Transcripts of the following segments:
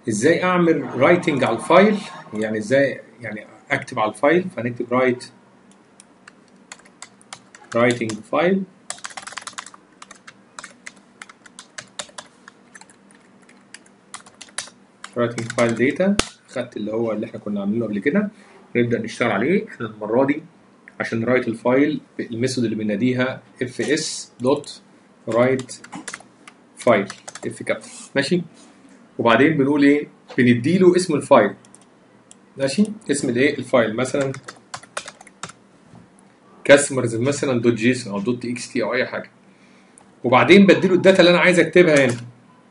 ازاي اعمل رايتنج على الفايل يعني ازاي يعني اكتب على الفايل فنكتب رايت رايتنج فايل رايتنج فايل داتا خدت اللي هو اللي احنا كنا عاملينه قبل كده نبدا نشتغل عليه احنا المره دي عشان نرايت الفايل الميثود اللي بناديها اف اس دوت رايت فايل اف كابيتال ماشي وبعدين بنقول ايه بنديله اسم الفايل ماشي اسم الايه الفايل مثلا كاستمرز مثلا دوت جيسون او دوت تي اكس تي او اي حاجه وبعدين بديله الداتا اللي انا عايز اكتبها هنا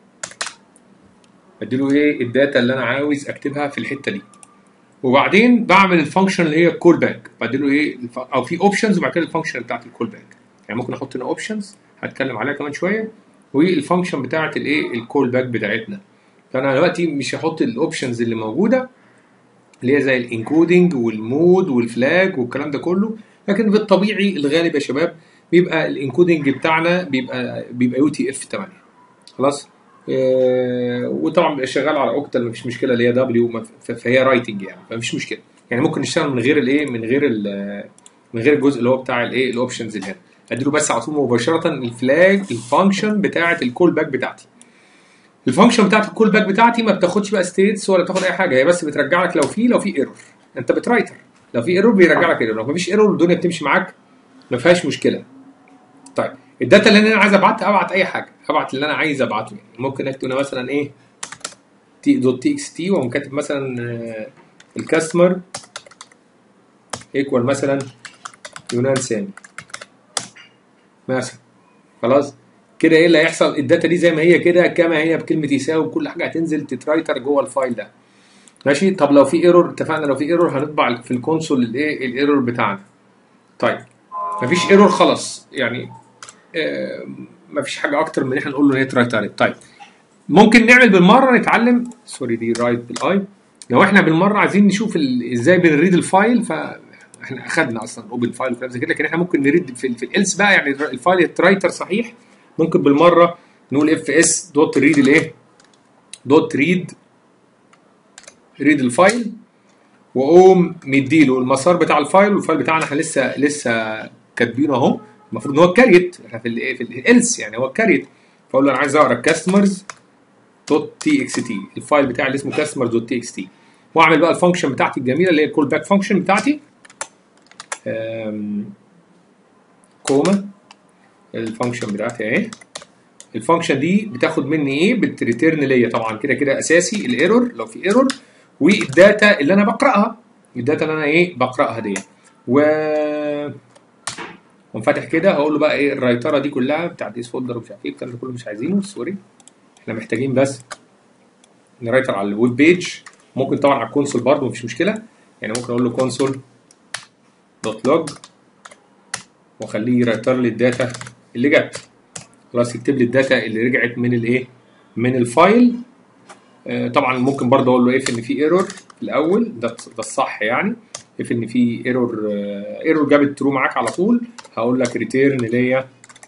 بديله ايه الداتا اللي انا عاوز اكتبها في الحته دي وبعدين بعمل الفانكشن اللي هي الكول باك بديله ايه الف... او في اوبشنز وبعد كده الفانكشن بتاعت الكول باك يعني ممكن احط هنا اوبشنز هتكلم عليها كمان شويه والفانكشن بتاعت الايه الكول باك بتاعتنا فانا دلوقتي مش هحط الاوبشنز اللي موجوده اللي هي زي الانكودنج والمود والفلاج والكلام ده كله لكن بالطبيعي الغالب يا شباب بيبقى الانكودنج بتاعنا بيبقى بيبقى يو تي اف 8 خلاص آه وطبعا بيبقى شغال على اوكتل مفيش مشكله اللي هي دبليو فهي رايتنج يعني فمفيش مشكله يعني ممكن نشتغل من غير الايه من غير من غير الجزء اللي هو بتاع الايه الاوبشنز اللي هنا اديله بس على طول مباشره الفلاج الفانكشن بتاعه الكول باك بتاعتي الفانكشن بتاعت الكول باك بتاعتي ما بتاخدش بقى ستيتس ولا بتاخد اي حاجه هي بس بترجع لك لو في لو في ايرور انت بترايتر لو في ايرور بيرجع لك ايرور لو مفيش ايرور الدنيا بتمشي معاك ما فيهاش مشكله طيب الداتا اللي انا عايز ابعتها ابعت اي حاجه ابعت اللي انا عايز ابعته يعني ممكن اكتب هنا مثلا ايه تي دوت تي اكس تي واقوم كاتب مثلا الكاستمر ايكوال مثلا يونان سامي مثلا خلاص كده ايه اللي هيحصل الداتا دي زي ما هي كده كما هي بكلمه يساوي كل حاجه هتنزل تترايتر جوه الفايل ده ماشي طب لو في ايرور اتفقنا لو في ايرور هنطبع في الكونسول الايه الايرور بتاعنا طيب مفيش ايرور خلاص يعني آه مفيش حاجه اكتر من ان احنا نقول له ان هي ترايترت طيب ممكن نعمل بالمره نتعلم سوري دي رايت بالاي لو احنا بالمره عايزين نشوف ازاي بنريد الفايل فاحنا اخدنا اصلا اوبن فايل وكلام زي كده لكن احنا ممكن نريد في, في الالس بقى يعني الفايل يترايتر صحيح ممكن بالمره نقول اف اس دوت ريد الايه دوت ريد ريد الفايل واقوم مديله المسار بتاع الفايل والفايل بتاعنا احنا لسه لسه كاتبينه اهو المفروض ان هو كاريت احنا في الايه في الالس يعني هو كاريت فاقول له انا عايز اقرا كاستمرز دوت تي اكس تي الفايل بتاعي اللي اسمه كاستمرز دوت تي اكس تي واعمل بقى الفانكشن بتاعتي الجميله اللي هي الكول باك فانكشن بتاعتي كوما الفانكشن بتاعتي اهي الفانكشن دي بتاخد مني ايه بتريتيرن ليا طبعا كده كده اساسي الايرور لو في ايرور والداتا اللي انا بقراها الداتا اللي انا ايه بقراها دي و وانفتح كده هقول له بقى ايه الرايتره دي كلها بتاعت ديس فولدر ومش عارف ايه الكلام ده كله مش عايزينه سوري احنا محتاجين بس نرايتر على الويب بيج ممكن طبعا على الكونسول برضه مفيش مشكله يعني ممكن اقول له كونسول دوت لوج واخليه يرايتر لي الداتا اللي جت خلاص يكتب لي الداتا اللي رجعت من الايه من الفايل آه طبعا ممكن برضه اقول له اف ان في ايرور في الاول ده ده الصح يعني اف ان في ايرور ايرور جابت ترو معاك على طول هقول لك ريتيرن ليا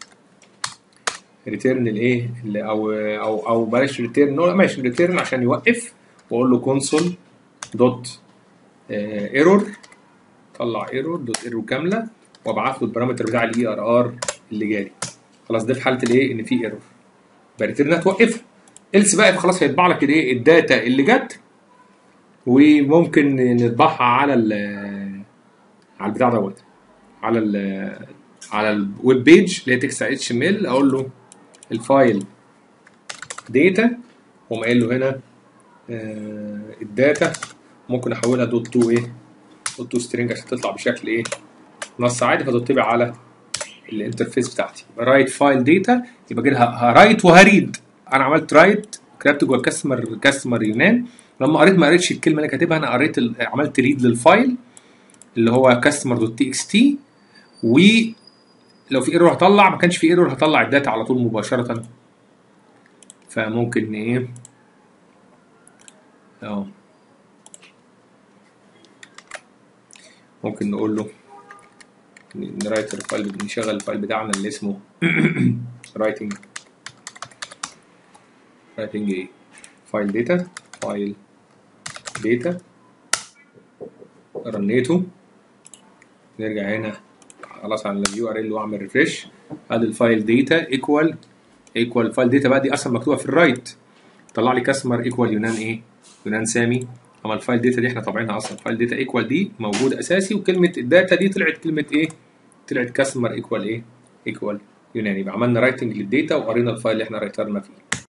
ريتيرن الايه او او او بلاش ريتيرن لا ماشي ريتيرن عشان يوقف واقول له كونسول دوت ايرور طلع ايرور دوت ايرور كامله وابعت له البارامتر بتاع الاي ار ار اللي جالي خلاص ده في حاله الايه ان في ايرور بريتيرن هتوقفها الس بقى خلاص هيطبع لك الايه الداتا اللي جت وممكن نطبعها على ال على البتاع دوت على ال على الويب بيج اللي هي تكست اتش ام ال اقول له الفايل داتا واقوم قايل له هنا آه الداتا ممكن احولها دوت تو ايه دوت تو سترينج عشان تطلع بشكل ايه نص عادي فتطبع على الانترفيس بتاعتي رايت فايل داتا يبقى كده هرايت وهريد انا عملت رايت كتبت جوه الكاستمر كاستمر يونان لما قريت ما قريتش الكلمه اللي كاتبها انا قريت عملت ريد للفايل اللي هو كاستمر دوت تي اكس تي ولو في ايرور هطلع ما كانش في ايرور هطلع الداتا على طول مباشره فممكن ايه اه ممكن نقول له نرايت الفايل نشغل الفايل بتاعنا اللي اسمه رايتنج رايتنج ايه فايل داتا فايل داتا رنيته نرجع هنا خلاص على اليو ار ال واعمل ريفريش ادي الفايل داتا ايكوال ايكوال فايل داتا بقى دي اصلا مكتوبه في الرايت طلع لي كاستمر ايكوال يونان ايه يونان سامي اما الفايل داتا دي احنا طابعينها اصلا فايل داتا ايكوال دي موجود اساسي وكلمه الداتا دي طلعت كلمه ايه طلعت كاستمر ايكوال ايه ايكوال يونان يبقى عملنا رايتنج للداتا وقرينا الفايل اللي احنا رايترنا فيه